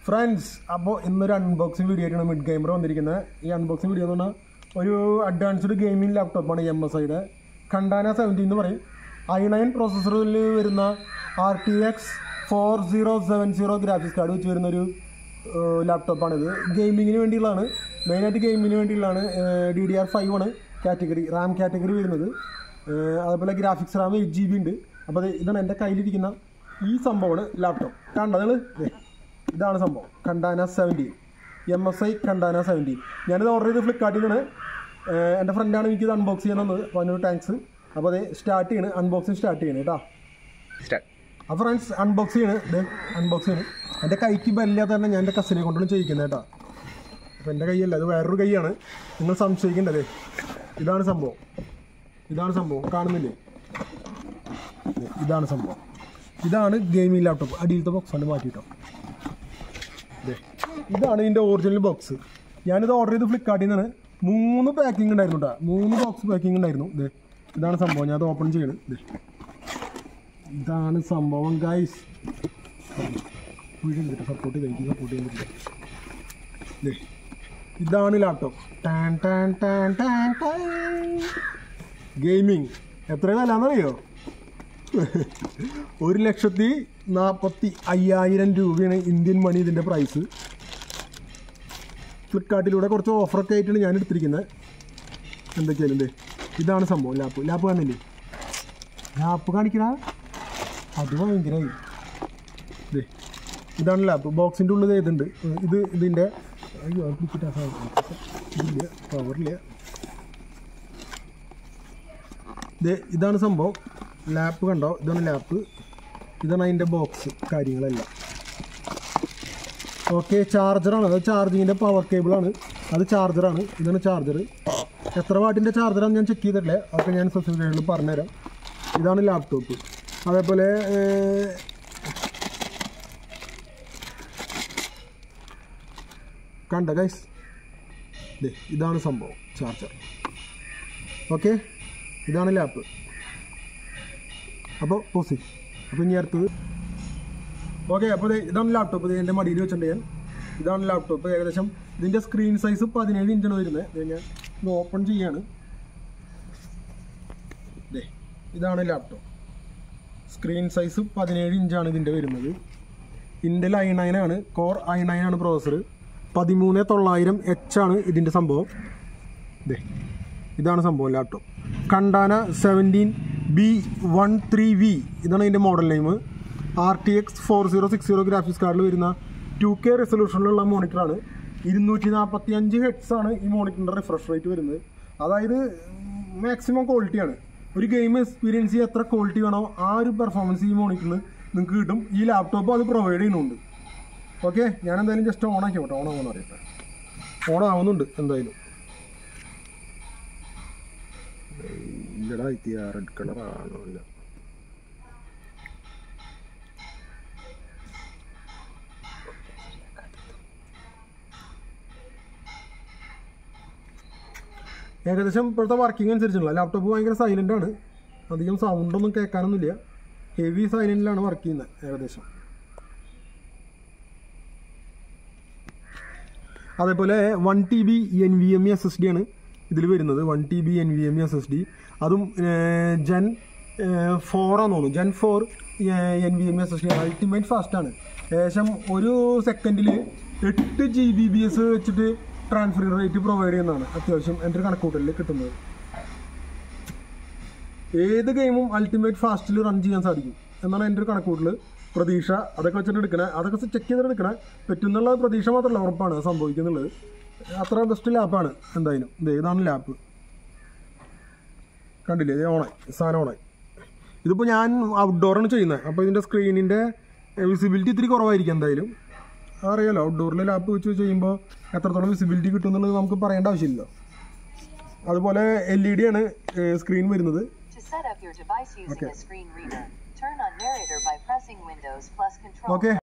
Friends അപ്പോൾ ഇന്നൊരു unboxing video ആയിട്ടാണ് മിഡ് ഗെയിമർ വന്നിരിക്കുന്നത് ഈ അൺബോക്സിംഗ് വീഡിയോ എന്ന് പറഞ്ഞാൽ ഒരു അഡ്വാൻസ്ഡ് ഗെയിമിംഗ് ലാപ്ടോപ്പാണ് എം എസ് ഐയുടെ കണ്ടാന സെവൻറ്റി എന്ന് പറയും ഐ നയൻ പ്രോസസ്സറിൽ വരുന്ന R T X four zero seven zero graphics card വെച്ച് വരുന്ന ഒരു ലാപ്ടോപ്പാണിത് ഗെയിമിങ്ങിന് വേണ്ടിയുള്ളതാണ് മെയിനായിട്ട് ഗെയിമിങ്ങിന് വേണ്ടിയുള്ളതാണ് ഡി ഡി ആർ ഫൈവ് ആണ് കാറ്റഗറി റാം കാറ്റഗറി വരുന്നത് ഏഹ് അതേപോലെ graphics RAM eight G B ഉണ്ട് അപ്പോൾ അത് ഇതാണ് എൻ്റെ കയ്യിലിരിക്കുന്ന ഈ സംഭവമാണ് ലാപ്ടോപ്പ് കണ്ടത് നിങ്ങൾ ഇതാണ് സംഭവം Katana seventeen M S I Katana seventeen ഞാനിത് ഓർഡർ ചെയ്ത് ഫ്ലിപ്കാർട്ടിൽ നിന്നാണ് ഏഹ് എൻ്റെ ഫ്രണ്ടാണ് എനിക്കിത് അൺബോക്സ് ചെയ്യാൻ തന്നത് അപ്പോൾ അതിനൊരു താങ്ക്സ് അപ്പോൾ അത് സ്റ്റാർട്ട് ചെയ്യണം അൺബോക്സിങ് സ്റ്റാർട്ട് ചെയ്യണം കേട്ടോ സ്റ്റാർട്ട് അപ്പോൾ ഫ്രണ്ട്സ് അൺബോക്സ് ചെയ്യണ് ഇത് അൺബോക്സ് ചെയ്യണ് എൻ്റെ കൈക്ക് ബെല്ലാത്ത തന്നെ ഞാൻ എൻ്റെ കസിനെ കൊണ്ടാണ് ചെയ്യിക്കുന്നത് കേട്ടോ അപ്പോൾ എൻ്റെ കൈയല്ല അത് വേറൊരു കൈയാണ് നിങ്ങൾ സംശയിക്കേണ്ടതേ ഇതാണ് സംഭവം ഇതാണ് സംഭവം കാണുന്നില്ലേ ദേ, ഇതാണ് സംഭവം ഇതാണ് ഗെയിമിംഗ് ലാപ്ടോപ്പ് അടിയിലത്തെ ബോക്സ് കൊണ്ട് മാറ്റിയിട്ടോ ദേ, ഇതാണ് ഇതിൻ്റെ ഒറിജിനൽ ബോക്സ് ഞാനിത് ഓർഡർ ചെയ്ത് ഫ്ലിപ്കാർട്ടിൽ നിന്നാണ് മൂന്ന് പാക്കിംഗ് ഉണ്ടായിരുന്നു കേട്ടോ മൂന്ന് ബോക്സ് പാക്കിംഗ് ഉണ്ടായിരുന്നു ദേ ഇതാണ് സംഭവം ഞാൻ അത് ഓപ്പൺ ചെയ്യണം ദേ ഇതാണ് സംഭവം ഗൈസ് വീഴും കിട്ടും സപ്പോർട്ട് കഴിക്കും സപ്പോർട്ട് ചെയ്യാൻ പറ്റില്ല ദേ, ഇതാണ് ലാപ്ടോപ്പ് ടാൻ ടാൻ ടാൻ ടാൻ ടാൻ ഗെയിമിങ് എത്ര വിലന്നറിയോ ഒരു ലക്ഷത്തി നാൽപ്പത്തി അയ്യായിരം രൂപയാണ് ഇന്ത്യൻ മണി ഇതിൻ്റെ പ്രൈസ് ഫ്ലിപ്കാർട്ടിലൂടെ കുറച്ച് ഓഫറൊക്കെ ആയിട്ടാണ് ഞാൻ എടുത്തിരിക്കുന്നത് എന്തൊക്കെയാലും ദേ ഇതാണ് സംഭവം ലാപ്പ് ലാപ്പ് കാണില്ലേ ലാപ്പ് കാണിക്കണ അത് ഭയങ്കരമായി ദേ ഇതാണ് ലാപ്പ് ബോക്സിൻ്റെ ഉള്ളിൽ ഇതുണ്ട് ഇത് ഇതിൻ്റെ അയ്യോ അത് പിടിച്ചിട്ട് ആ സാധനം. ഇതില്ല പവറില്ല ദേ ഇതാണ് സംഭവം ലാപ്പ് കണ്ടോ ഇതാണ് ലാപ്പ് ഇതാണ് അതിൻ്റെ ബോക്സ് കാര്യങ്ങളെല്ലാം ഓക്കെ ചാർജറാണ് അത് ചാർജിങ്ങിൻ്റെ പവർ കേബിളാണ് അത് ചാർജറാണ് ഇതാണ് ചാർജർ എത്ര വാട്ടിൻ്റെ ചാർജറാണെന്ന് ഞാൻ ചെക്ക് ചെയ്തിട്ടില്ല അതൊക്കെ ഞാൻ സ്പെസിഫിക്കേഷനിൽ പറഞ്ഞുതരാം ഇതാണ് ലാപ്ടോപ്പ് അതേപോലെ ഏർ, കണ്ട ഗൈസ് ദേ ഇതാണ് സംഭവം ചാർജർ ഓക്കെ ഇതാണ് ലാപ്പ് അപ്പോൾ പോസി അപ്പോൾ ഇനി അടുത്തത് ഓക്കെ അപ്പോൾ ദേ ഇതാണ് ലാപ്ടോപ്പ് എൻ്റെ മടിയിൽ വെച്ചിട്ടുണ്ട് ഞാൻ ഇതാണ് ലാപ്ടോപ്പ് ഏകദേശം ഇതിൻ്റെ സ്ക്രീൻ സൈസ് പതിനേഴ് ഇഞ്ചാണ് വരുന്നത് ദേ ഞാൻ ഇത് ഓപ്പൺ ചെയ്യാണ് ദേ ഇതാണ് ലാപ്ടോപ്പ് സ്ക്രീൻ സൈസ് പതിനേഴ് ഇഞ്ചാണ് ഇതിൻ്റെ വരുന്നത് ഇൻ്റൽ ഐ നയൻ ആണ് കോർ ഐ നയൻ ആണ് പ്രോസസ്സർ പതിമൂന്ന് തൊള്ളായിരം എച്ച് ആണ് ഇതിൻ്റെ സംഭവം ദേ ഇതാണ് സംഭവം laptop Katana seventeen B one three V ഇതാണ് ഇതിൻ്റെ model name R T X four zero six zero graphics കാർഡിൽ വരുന്ന ടു കെ റെസൊല്യൂഷനിലുള്ള മോണിറ്ററാണ് ഇരുന്നൂറ്റി നാൽപ്പത്തി അഞ്ച് ഹെഡ്സ് ആണ് ഈ മോണിറ്ററിൻ്റെ റിഫ്രഷ് റേറ്റ് വരുന്നത് അതായത് മാക്സിമം ക്വാളിറ്റിയാണ് ഒരു ഗെയിം എക്സ്പീരിയൻസ് ചെയ്യാൻ എത്ര ക്വാളിറ്റി വേണോ ആ ഒരു പെർഫോമൻസ് ഈ മോണിറ്ററിന് നിങ്ങൾക്ക് കിട്ടും ഈ ലാപ്ടോപ്പ് അത് പ്രൊവൈഡ് ചെയ്യുന്നുണ്ട് ഓക്കെ ഞാൻ എന്തായാലും ജസ്റ്റ് ഓൺ ആക്കി കേട്ടോ ഓൺ ആവുമെന്ന് അറിയട്ടെ ഓൺ ആവുന്നുണ്ട് എന്തായാലും ഇല്ലടാ ഇത് റെഡ് കളർ ആണോ ഇല്ല ഏകദേശം ഇപ്പോഴത്തെ വർക്കിംഗ് അനുസരിച്ചുള്ള ലാപ്ടോപ്പ് ഭയങ്കര സൈലൻ്റ് ആണ് അധികം സൗണ്ടൊന്നും കേൾക്കാനൊന്നുമില്ല ഹെവി സൈലൻറ്റിലാണ് വർക്ക് ചെയ്യുന്നത് ഏകദേശം അതേപോലെ one T B N V M E S S D ആണ് ഇതിൽ വരുന്നത് one T B N V M E S S D അതും ജെൻ ഫോറാന്ന് തോന്നുന്നു gen four N V M S S D ultimate ഫാസ്റ്റാണ് ഏകദേശം ഒരു സെക്കൻഡിൽ എട്ട് ജി ബി ബി എസ് വെച്ചിട്ട് ട്രാൻസ്ഫർ റേറ്റ് പ്രൊവൈഡ് ചെയ്യുന്നതാണ് അത്യാവശ്യം എൻ്റെ ഒരു കണക്കൂട്ടലിൽ കിട്ടുന്നത് ഏത് ഗെയിമും അൾട്ടിമേറ്റ് ഫാസ്റ്റിൽ റൺ ചെയ്യാൻ സാധിക്കും എന്നാണ് എൻ്റെ ഒരു കണക്കൂട്ടൽ പ്രതീക്ഷ അതൊക്കെ വെച്ചിട്ട് എടുക്കണേ അതൊക്കെ ചെക്ക് ചെയ്തിട്ട് എടുക്കണേ പറ്റുന്നുള്ള പ്രതീക്ഷ മാത്രമല്ല ഉറപ്പാണ് അത് സംഭവിക്കുന്നുള്ളത് അത്ര ബെസ്റ്റ് ലാപ്പാണ് എന്തായാലും ഇത് ഇതാണ് ലാപ്പ് കണ്ടില്ലേ ഇത് ഓണായി സാധനം ഓണായി ഇതിപ്പോൾ ഞാൻ ഔട്ട്ഡോറാണ് ചെയ്യുന്നത് അപ്പോൾ ഇതിൻ്റെ സ്ക്രീനിൻ്റെ വിസിബിലിറ്റി ഇത്തിരി കുറവായിരിക്കും എന്തായാലും അറിയാലോ ഔട്ട്ഡോറിൽ ലാപ്പ് വെച്ച് ചെയ്യുമ്പോൾ എത്രത്തോളം വിസിബിലിറ്റി കിട്ടും എന്നുള്ളത് നമുക്ക് പറയേണ്ട ആവശ്യമില്ലല്ലോ അതുപോലെ എൽ ഇ ഡി ആണ് സ്ക്രീൻ വരുന്നത് To set up your device using Okay. a screen reader, turn on narrator by pressing Windows plus Control. Okay